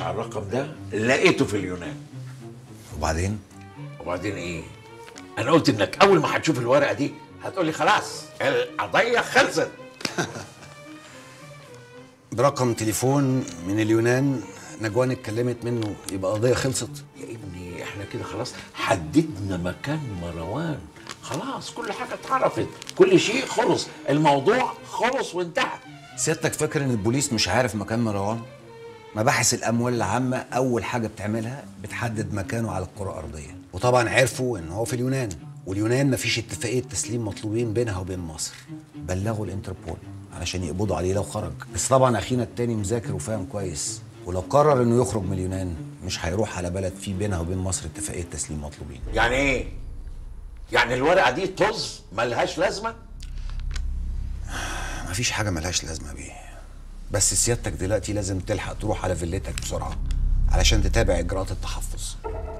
على الرقم ده لقيته في اليونان وبعدين وبعدين ايه انا قلت انك اول ما هتشوف الورقه دي هتقولي خلاص القضيه خلصت برقم تليفون من اليونان نجوان اتكلمت منه يبقى قضيه خلصت يا ابني احنا كده خلاص حددنا مكان مروان خلاص كل حاجه اتعرفت كل شيء خلص الموضوع خلص وانتهى سيادتك فاكر ان البوليس مش عارف مكان مروان مباحث الاموال العامه اول حاجه بتعملها بتحدد مكانه على الكره الارضيه وطبعا عرفوا ان هو في اليونان واليونان مفيش اتفاقيه تسليم مطلوبين بينها وبين مصر بلغوا الانتربول علشان يقبضوا عليه لو خرج بس طبعا اخينا التاني مذاكر وفاهم كويس ولو قرر انه يخرج من اليونان مش هيروح على بلد في بينها وبين مصر اتفاقيه تسليم مطلوبين يعني ايه يعني الورقه دي طز ملهاش لازمه مفيش حاجه ملهاش لازمه بيه بس سيادتك دلوقتي لازم تلحق تروح على فيلتك بسرعه علشان تتابع اجراءات التحفظ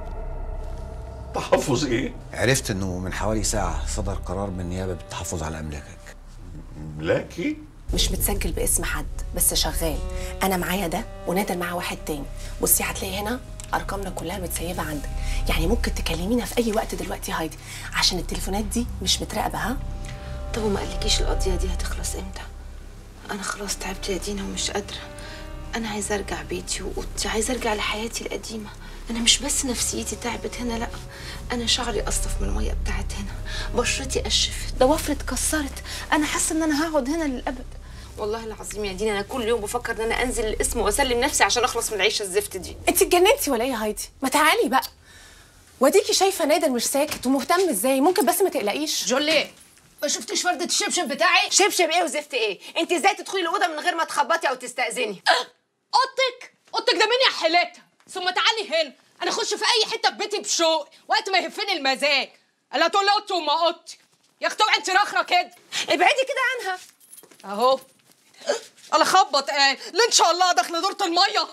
تحفظ ايه عرفت انه من حوالي ساعه صدر قرار من النيابه بالتحفظ على املاكك املاكي مش متسجل باسم حد بس شغال انا معايا ده ونادر معاه واحد تاني بصي هتلاقي هنا ارقامنا كلها متسيبه عندك يعني ممكن تكلمينا في اي وقت دلوقتي يا هايدي عشان التليفونات دي مش متراقبه ها طب وما قالكيش القضية دي هتخلص امتى؟ أنا خلاص تعبت يا دينا ومش قادرة أنا عايزة أرجع بيتي وأوضتي عايزة أرجع لحياتي القديمة أنا مش بس نفسيتي تعبت هنا لأ أنا شعري أصف من المية بتاعت هنا بشرتي قشفت ضوافري اتكسرت أنا حاسة إن أنا هقعد هنا للأبد والله العظيم يا دينا أنا كل يوم بفكر إن أنا أنزل القسم وأسلم نفسي عشان أخلص من العيشة الزفت دي انت اتجننتي ولا ايه يا هايدي ما تعالي بقى واديكي شايفه نادر مش ساكت ومهتم ازاي ممكن بس ما تقلقيش جولي ما شفتيش وردة الشبشب بتاعي؟ شبشب إيه وزفت إيه؟ أنت إزاي تدخلي الأوضة من غير ما تخبطي أو تستأذني؟ اوضتك اوضتك ده مين يا حيلتها ثم تعالي هنا انا اخش في اي حته في بيتي بشوق وقت ما يهفني المزاج الا تقول لي اوضتي وما اوضتي يا اختي اوعي انت رخره كده ابعدي كده عنها اهو انا خبط قال لا ان شاء الله داخله دورة الميه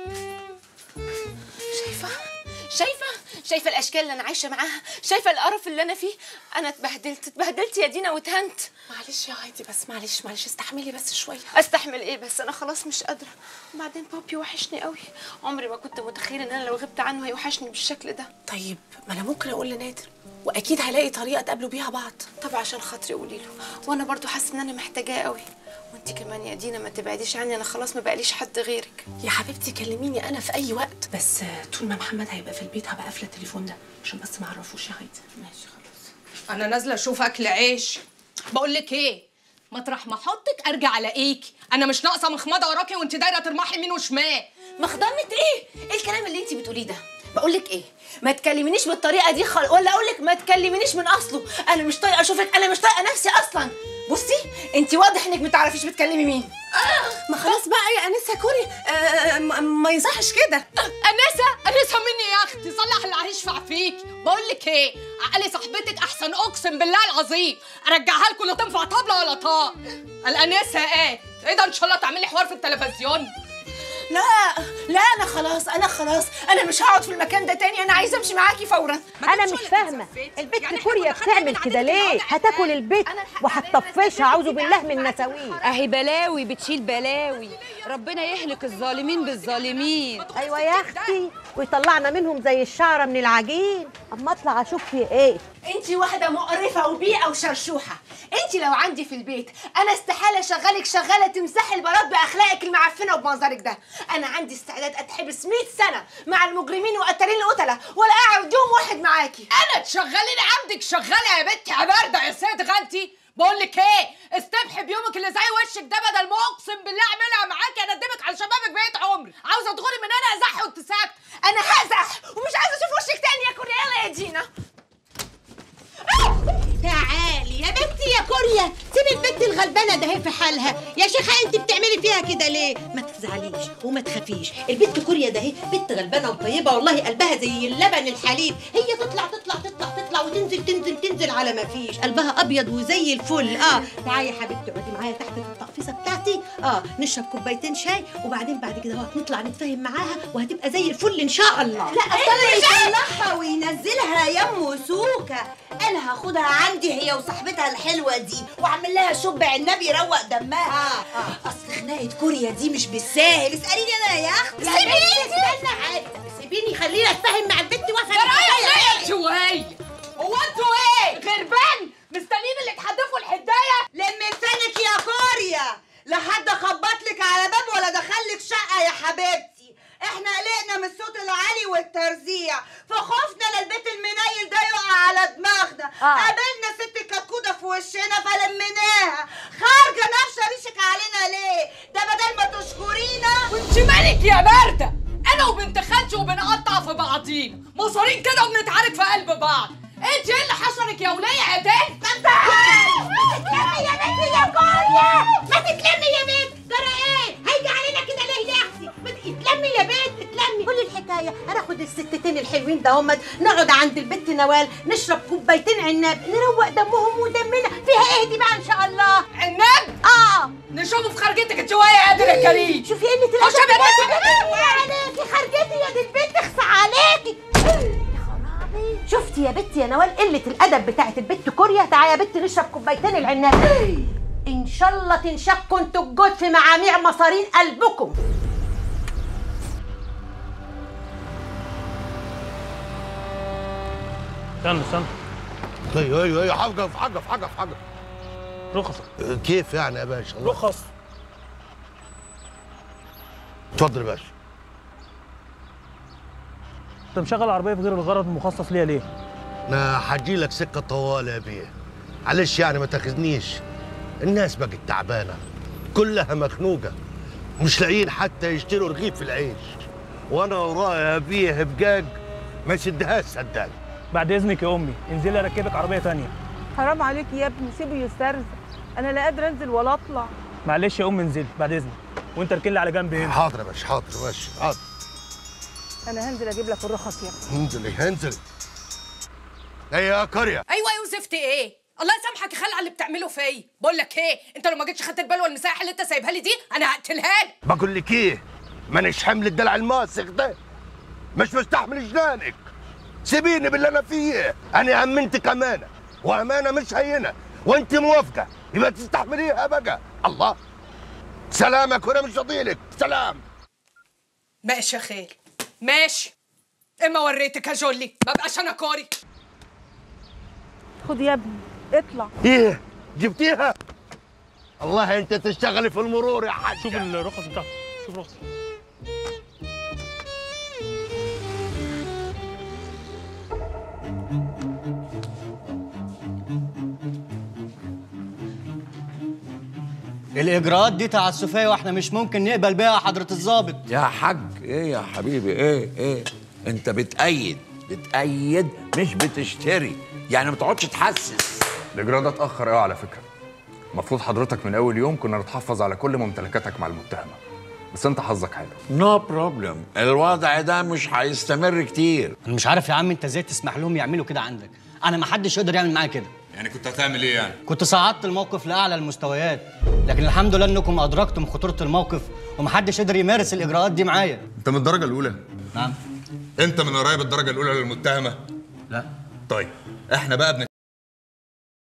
شايفة شايفة شايفة الأشكال اللي أنا عايشة معاها شايفة القرف اللي أنا فيه أنا اتبهدلت اتبهدلت يا دينا واتهنت معلش يا هايدي بس معلش معلش استحملي بس شويه أستحمل إيه بس أنا خلاص مش قادرة وبعدين بابي وحشني قوي عمري ما كنت متخيلة إن أنا لو غبت عنه هيوحشني بالشكل ده طيب ما انا ممكن اقول لنادر واكيد هلاقي طريقه تقابلوا بيها بعض طب عشان خاطري قولي له وأنا برضو حاسة إن أنا محتاجاه قوي وأنت كمان يا دينا ما تبعديش عني أنا خلاص ما بقاليش حد غيرك يا حبيبتي كلميني انا في اي وقت بس طول ما محمد هيبقى في البيت هبقى قافله التليفون ده عشان بس ما اعرفوش يا هايدي ماشي خلاص انا نازله اشوف اكل عيش بقول لك ايه مطرح ما احطك ارجع الاقيكي انا مش ناقصه مخمضه وراكي وانت دايره ترمحي يمين وشمال مخضنة ايه؟ ايه الكلام اللي انت بتقوليه ده؟ بقول لك ايه؟ ما تكلمنيش بالطريقه دي خل... ولا اقول لك ما تكلمنيش من اصله، انا مش طايقه اشوفك، انا مش طايقه نفسي اصلا. بصي انت واضح انك ما تعرفيش بتكلمي مين. ما خلاص بقى يا انسه كوري آه ما- ما يصحش كده انسه انسه مني يا اختي صلح اللي هيشفع فيك بقول لك ايه عقلي صاحبتك احسن اقسم بالله العظيم ارجعها لكم لا تنفع طبله ولا طاق الانسه ايه ايه ده ان شاء الله تعملي حوار في التلفزيون لا لا انا خلاص انا خلاص انا مش هقعد في المكان ده تاني انا عايزه امشي معاكي فورا. انا مش فاهمه البت كوريا بتعمل كده ليه هتاكل البيت وهتطفشها اعوذ بالله من مساويه اهي بلاوي بتشيل بلاوي ربنا يهلك الظالمين بالظالمين ايوه يا اختي ويطلعنا منهم زي الشعره من العجين اما اطلع اشوف في ايه انت واحده مقرفه وبيئه وشرشوحه انت لو عندي في البيت انا استحاله اشغلك شغاله تمسحي البلاط باخلاقك المعفنه وبمنظرك ده انا عندي استعداد اتحبس 100 سنه مع المجرمين وقتالين القتله ولا اقعد يوم واحد معاكي انا تشغليني عندك شغاله يا بنتي يا بارده يا سيد غنتي بقول لك ايه استبحي بيومك اللي زي وشك ده بدل ما اقسم بالله اعملها معاكي اندمك على شبابك بقيت عمري عاوزه تغوري من انا ازح وانت ساكته انا هزح ومش عايزه اشوف وشك تاني يا كوريا يلا يا دينا تعالي يا بنتي يا كوريا سيبي البنت الغلبانه ده هي في حالها يا شيخه انت بتعملي فيها كده ليه ما تزعليش وما تخافيش البنت كوريا ده هي بنت غلبانه وطيبه والله قلبها زي اللبن الحليب هي تطلع تطلع تطلع تطلع وتنزل تنزل تنزل على ما فيش قلبها ابيض وزي الفل اه تعالي يا حبيبتي اقعدي معايا تحت في التقفيصه بتاعتي اه نشرب كوبايتين شاي وبعدين بعد كده اهو نطلع نتفاهم معاها وهتبقى زي الفل ان شاء الله لا اصل يطلعها وينزلها يا ام سوكه انا هاخدها عندي هي وصاحبتها الحلوه دي واعمل لها شب عنبي يروق دمها آه، آه. اصل خناقه كوريا دي مش بالساهل اساليني انا يا اختي يا بنتي اتفاهم مع البت وافهم جرايه شويه هو انتوا ايه غربان مستنيين اللي تحدفوا الحدايه لم لسانك يا كوريا لحد خبط لك على باب ولا دخلك شقه يا حبيبتي احنا قلقنا من الصوت العالي والترزيع فخفنا للبيت المنيل ده يقع على دماغنا آه. قابلنا ست كتكوته في وشنا فلميناها خارجه نفسه ريشك علينا ليه ده بدل ما تشكرينا وانت مالك يا بارده انا وبنت خالتي وبنقطع في بعضينا مصارين كده وبنتعارك في قلب بعض انت ايه اللي حشرك يا وليه يا بنت تتلمي يا بنت يا كوريا ما تتلمي يا بنت جرى ايه هيجي علينا كده ليه يا اختي ما ت- اتلمي يا بنت اتلمي كل الحكايه هناخد الستتين الحلوين ده هم نقعد عند البنت نوال نشرب كوبايتين عناب نروق دمهم ودمنا فيها ايه دي بقى ان شاء الله عناب اه نشوفه في خرجتك انت شويه يا قادر يا كريم شوفي قله الادب خش يا بنت. بتاعتك. عليكي خرجتي يا دي البنت اخصى عليكي يا خرابي شفتي يا بنت يا نوال قله الادب بتاعت البنت كوريا تعالي يا بنت نشرب كوبايتين العناب ان شاء الله تنشقوا انتوا الجود في معاميع مصارين قلبكم استنى استنى ايوه ايوه ايوه حقف حقف حقف حقف رخصك كيف يعني يا باشا الله رخص اتفضل يا باشا انت مشغل العربيه في غير الغرض المخصص ليها ليه؟ انا حجي لك سكه طوال يا بيه معلش يعني ما تاخذنيش الناس بقت تعبانه كلها مخنوقه مش لاقيين حتى يشتروا رغيف العيش وانا ورايا بيه بقاق ما يسدهاش صدقني بعد اذنك يا امي انزلي اركبك عربيه تانية حرام عليك يا ابني سيبه يسترزق انا لا قادره انزل ولا اطلع معلش يا امي انزلي بعد اذنك وانت اركن لي على جنب هنا حاضر يا باشا حاضر يا باشا حاضر انا هنزل اجيب لك الرخص يا ابني انزلي انزلي ايه يا قريه ايوه يا وزفت ايه الله يسامحك يا خال على اللي بتعمله فيا بقول لك ايه انت لو ما جيتش خدت البلوه المساحه اللي انت سايبها لي دي انا هقتلها لك بقول لك ايه مانيش حمل الدلع الماسخ ده مش مستحمل جنانك سيبيني باللي انا فيه انا امنتك امانه وامانه مش هينه وانت موافقه يبقى تستحمليها بقى الله سلامك وانا مش فضيلك سلام ماشي يا خال ماشي اما وريتك يا جولي ما بقاش انا كوري خد يا ابني اطلع ايه جبتيها الله انت تشتغلي في المرور يا حاج شوف الرخص بتاعتك شوف الرخص الاجراءات دي تعسفيه واحنا مش ممكن نقبل بيها يا حضره الضابط يا حاج ايه يا حبيبي ايه ايه انت بتأيد بتأيد مش بتشتري يعني ما تقعدش تحسس الاجراء ده اتاخر قوي على فكره المفروض حضرتك من اول يوم كنا نتحفظ على كل ممتلكاتك مع المتهمه بس انت حظك حلو نو بروبلم الوضع ده مش هيستمر كتير انا مش عارف يا عم انت ازاي تسمح لهم يعملوا كده عندك انا ما حدش يقدر يعمل معايا كده يعني كنت هتعمل ايه يعني كنت صعدت الموقف لاعلى المستويات لكن الحمد لله انكم ادركتم خطوره الموقف ومحدش قدر يمارس الاجراءات دي معايا انت من الدرجه الاولى نعم انت من قرايب الدرجه الاولى للمتهمه لا طيب احنا بقى بن